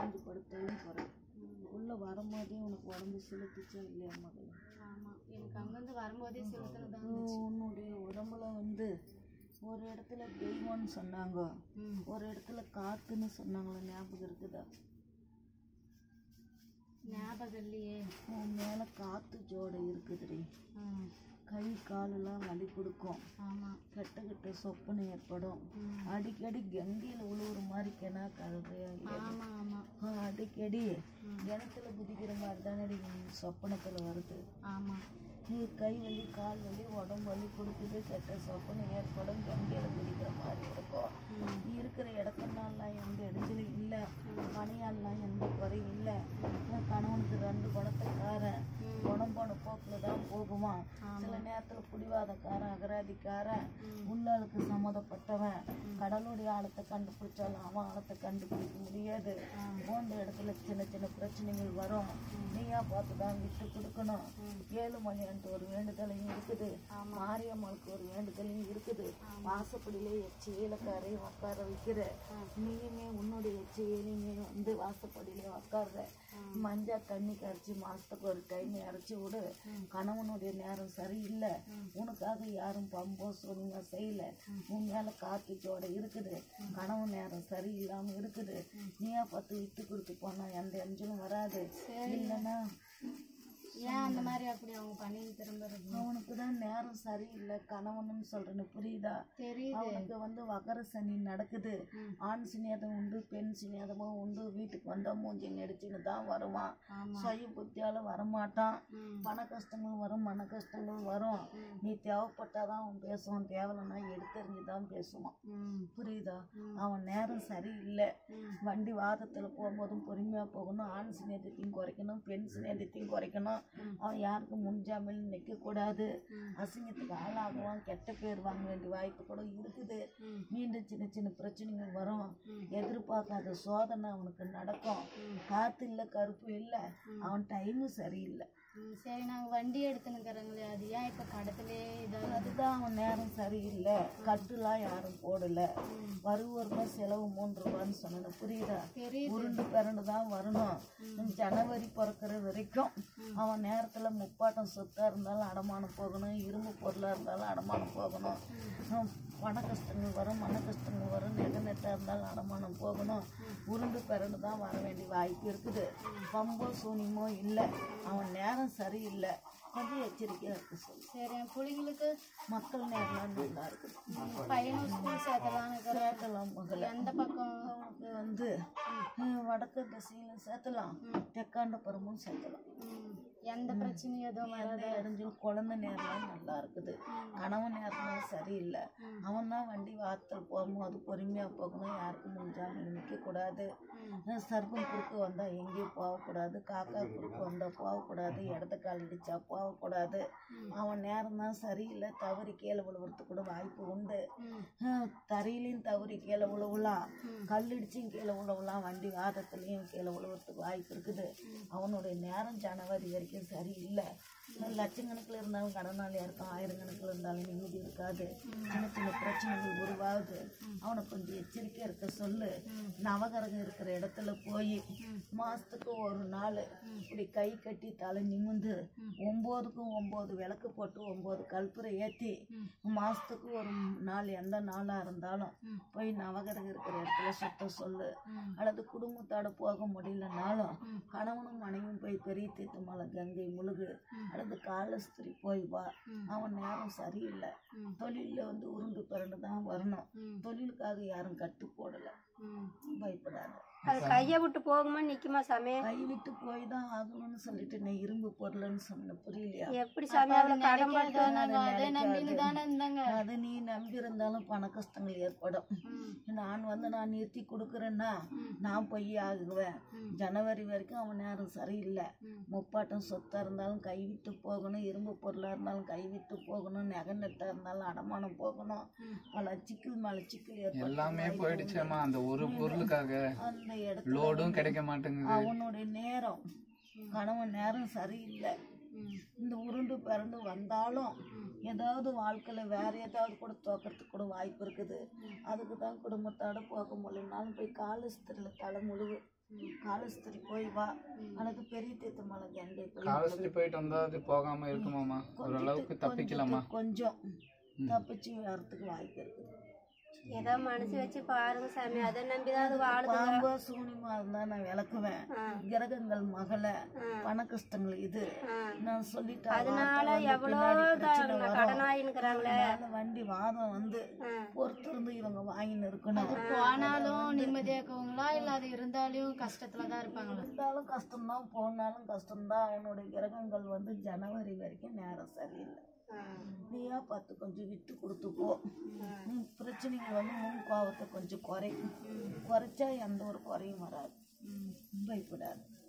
வியாதிப்படுத்தவும் போகிறேன் உள்ளே வரும்போதே உனக்கு உடம்பு செலுத்துச்சா இல்லையா மகளே ஆமா எனக்கு அங்கேருந்து வரும்போதே செலுத்தினதான் உன்னுடைய உடம்புல வந்து ஒரு இடத்துல தெய்வம்னு சொன்னாங்க ம் ஒரு இடத்துல காத்துன்னு சொன்னாங்களே ஞாபகம் இருக்குதா ஞாபகம் இல்லையே உன் மேலே காத்து ஜோடை இருக்குதுடி ம் கை காலெல்லாம் வலி கொடுக்கும் ஆமா கெட்ட கெட்ட சொப்பனை ஏற்படும் ம். அடிக்கடி கங்கையில் உழுவுற மாதிரி கிணா கழுறையா ஆமா ஆமா அடிக்கடி கிணத்துல குதிக்கிற மாதிரி தானே சொப்பனத்தில் வருது ஆமா நீ கை வலி கால் வலி உடம்பு வலி கொடுக்குது கெட்ட சொப்பனை ஏற்படும் கங்கையில் குதிக்கிற மாதிரி இருக்கும் நீ இருக்கிற இடத்துலலாம் எந்த இடைஞ்சலும் இல்லை பணியாலாம் எந்த குறையும் இல்லை உன் கணவனுக்கு ரெண்டு குணத்துக்காரன் குணம் போன போக்கில் தான் போகுமா சில நேரத்தில் பிடிவாதக்காரன் அகராதிக்காரன் உள்ளாளுக்கு சம்மதப்பட்டவன் கடலுடைய ஆழத்தை கண்டுபிடிச்சாலும் அவன் ஆழத்தை கண்டுபிடிக்க முடியாது போன்ற இடத்துல சின்ன சின்ன பிரச்சனைகள் வரும் நீயா பார்த்து தான் விட்டு கொடுக்கணும் ஏழு மணின்ட்டு ஒரு வேண்டுதலையும் இருக்குது மாரியம்மனுக்கு ஒரு வேண்டுதலையும் இருக்குது வாசப்படியிலே எச்சி ஏலக்காரையும் உட்கார வைக்கிற நீயுமே உன்னுடைய எச்சி ஏழையுமே வந்து வாசப்படியிலே உட்கார்ற மஞ்சள் தண்ணி கரைச்சி மாசத்துக்கு ஒரு டைம் இறச்சி விடு கணவனுடைய நேரம் சரியில்லை உனக்காக யாரும் பம்போ சொன்னீங்க செய்யல உன் மேல காத்து ஜோட இருக்குது கணவன் நேரம் சரியில்லாம இருக்குது நீயா பார்த்து விட்டு கொடுத்து போனா எந்த எஞ்சலும் வராது இல்லைன்னா ஏன் அந்த மாதிரி அப்படி அவங்க பண்ணி திரும்புறது அவனுக்கு தான் நேரம் சரியில்லை கணவன்னு சொல்றேன்னு புரியுதா தெரியுது அவனுக்கு வந்து வகர சனி நடக்குது ஆண் சினியாதம் உண்டு பெண் சினியாதமும் உண்டு வீட்டுக்கு வந்தா மூஞ்சி நெடிச்சுன்னு தான் வருவான் ஆமா சுய புத்தியால வரமாட்டான் ம். பண கஷ்டங்கள் வரும் மன கஷ்டங்கள் வரும் நீ தேவைப்பட்டாதான் அவன் பேசுவான் தேவையில்லைன்னா எடுத்தறிஞ்சு தான் பேசுவான் ம் புரியுதா அவன் நேரம் சரியில்லை ம். வண்டி வாதத்தில் போகும்போதும் பொறுமையாக போகணும் ஆண் சிநேகத்தையும் குறைக்கணும் பெண் சிநேகத்தையும் குறைக்கணும் அவன் யாருக்கும் முன்ஜாமீன் நிற்கக்கூடாது அசிங்கத்துக்கு ஆளாகுவான் கெட்ட பேர் வாங்க வேண்டிய வாய்ப்பு கூட இருக்குது ம். மீண்டும் சின்ன சின்ன பிரச்சனைகள் வரும் எதிர்பார்க்காத சோதனை அவனுக்கு நடக்கும் காற்று இல்லை கருப்பு இல்லை அவன் டைமும் சரியில்லை ம், சரி நாங்க வண்டி எடுத்துனுக்கிறோங்களே அது ஏன் இப்ப கடத்திலே இதாக அதுதான் அவன் நேரம் சரியில்லை கட்டுலாம் யாரும் போடல வருவருமா செலவு மூன்று ரூபான்னு சொன்னது புரியுதா தெரியுது உருண்டு பிறண்டு தான் வரணும் ஜனவரி பிறக்கிற வரைக்கும் அவன் நேரத்தில் முப்பாட்டம் சொத்தாக இருந்தாலும் அடமானம் போகணும் இரும்பு பொருளாக இருந்தாலும் அடமானம் போகணும் ஹம், பண கஷ்டங்கள் வரும் மன கஷ்டங்கள் வரும் நெக நெட்டாக இருந்தாலும் அடமானம் போகணும் உருண்டு பிறண்டு தான் வர வேண்டிய வாய்ப்பு இருக்குது பம்போ சூனியமோ இல்லை அவன் நேரம் சரியில்லை கொஞ்சம் எச்சரிக்கையாக இருக்க சொல்லு சரி என் பிள்ளைங்களுக்கு மக்கள் நேரம்லாம் நல்லா இருக்குது பையனும் ஸ்கூல் சேர்த்தலான்னு இருக்கிறேன் சேர்க்கலாம் மகளை எந்த பக்கம் அவனுக்கு வந்து ஹம், வடக்கு திசையிலும் சேர்த்தலாம் தெற்காண்டபுரமும் சேர்த்தலாம் ம், எந்த பிரச்சனையும் எதுவும் வராது எந்த இடைஞ்சல் குழந்தை நேரம்லாம் நல்லா இருக்குது கணவன் நேரம்லாம் சரியில்லை அவன் தான் வண்டி வாத்தல் போகும்போது பொறுமையாக போகணும் யாருக்கும் முன்ஜாமீன் நிற்கக்கூடாது சர்ப்பம் குறுக்க வந்தால் எங்கேயும் போகக்கூடாது காக்கா குறுக்க வந்தால் போகக்கூடாது இடத்த கால் இடிச்சா போகக்கூடாது அவன் நேரம் தான் சரியில்லை தவறி கீழே விழுவுறதுக்கு கூட வாய்ப்பு உண்டு ஹம், தரையிலையும் தவறி கீழே விழுவலாம் கல்லடிச்சும் கீழே விழுவலாம் வண்டி வாதத்துலேயும் கீழே விழுவுறதுக்கு வாய்ப்பு இருக்குது அவனுடைய நேரம் ஜனவரி வரைக்கும் சரியில்லை லட்சக்கணக்கில் இருந்தாலும் கடனாளியாக இருக்கும் ஆயிரக்கணக்கில் இருந்தாலும் நிம்மதி இருக்காது சின்ன சின்ன பிரச்சனைகள் உருவாகுது அவனை கொஞ்சம் எச்சரிக்கையாக இருக்க சொல்லு நவகரகம் இருக்கிற இடத்துல போய் மாதத்துக்கு ஒரு நாள் இப்படி கை கட்டி தலை நிமிந்து ஒம்போதுக்கும் ஒம்பது விளக்கு போட்டு ஒம்பது கற்பூரை ஏற்றி மாதத்துக்கு ஒரு நாள் எந்த நாளாக இருந்தாலும் போய் நவகரகம் இருக்கிற இடத்துல சுத்த சொல்லு அல்லது குடும்பத்தோட போக முடியலனாலும் கணவனும் மனைவியும் போய் பெரிய தீர்த்த மலை கங்கை முழுகு அல்லது காலஸ்திரி போய் வா அவன் நேரம் சரியில்லை தொழிலில் வந்து உருண்டு பிறண்டு தான் வரணும் தொழிலுக்காக யாரும் கட்டு போடலை பயப்படாத அது கையை விட்டு போகுமா நிக்குமா சாமி கை விட்டு போய் தான் ஆகணும்னு சொல்லிட்டு நீ இரும்பு பொருள்னு சொன்ன புரியலையா எப்படி சாமி அவ்வளோ கடன் பட்டு அதை நம்பின்னு தானே இருந்தாங்க அது நீ நம்பி இருந்தாலும் பண கஷ்டங்கள் ஏற்படும் நான் வந்து நான் நிறுத்தி கொடுக்குறேன்னா நான் போய் ஆகுவேன் ஜனவரி வரைக்கும் அவன் நேரம் சரியில்லை முப்பாட்டம் சொத்தாக இருந்தாலும் கைவிட்டு போகணும் இரும்பு பொருளாக இருந்தாலும் கைவிட்டு போகணும் நகை நெட்டாக இருந்தாலும் அடமானம் போகணும் பல சிக்கல் மேலே சிக்கல் ஏற்படும் எல்லாமே போயிடுச்சேம்மா அந்த ஒரு பொருளுக்காக அந்த இடத்துல லோடும் கிடைக்க மாட்டேங்குது அவனுடைய நேரம் கணவன் நேரம் சரியில்லை இந்த உருண்டு பிறண்டு வந்தாலும் ஏதாவது வாழ்க்கையில் வேற ஏதாவது கூட தோக்கிறதுக்கு கூட வாய்ப்பு இருக்குது அதுக்கு தான் குடும்பத்தோட போக முடியலனாலும் போய் காலஸ்திரியில் தலை முழுவு காலஸ்திரி போய் வா அல்லது பெரிய தீர்த்த மலை கங்கை போய் காலஸ்திரி போயிட்டு வந்தா அது போகாம இருக்குமாமா ஓரளவுக்கு தப்பிக்கலாமா கொஞ்சம் தப்பிச்சு வரத்துக்கு வாய்ப்பு இருக்குது ஏதோ மனசு வச்சு பாருங்க சாமி அதை நம்பிதான் அது வாழுது பாம்பா சூனியமா இருந்தா நான் விளக்குவேன் கிரகங்கள் மகள பண கஷ்டங்கள் இது நான் சொல்லிட்டேன் அதனால எவ்வளோ கடனாயின்னுக்குறாங்களே அதனால வண்டி வாதம் வந்து பொறுத்து இருந்து இவங்க வாங்கின்னு இருக்கணும் போனாலும் நிம்மதியா இருக்குங்களா இல்ல அது இருந்தாலும் கஷ்டத்துல தான் இருப்பாங்களா இருந்தாலும் கஷ்டம்தான் போனாலும் கஷ்டம்தான் அவனுடைய கிரகங்கள் வந்து ஜனவரி வரைக்கும் நேரம் சரியில்லை நீயா பார்த்து கொஞ்சம் விட்டு கொடுத்து போ உன் பிரச்சனைகள் வந்து முன் கோபத்தை கொஞ்சம் குறை குறைச்சா எந்த ஒரு குறையும் வராது பயப்படாது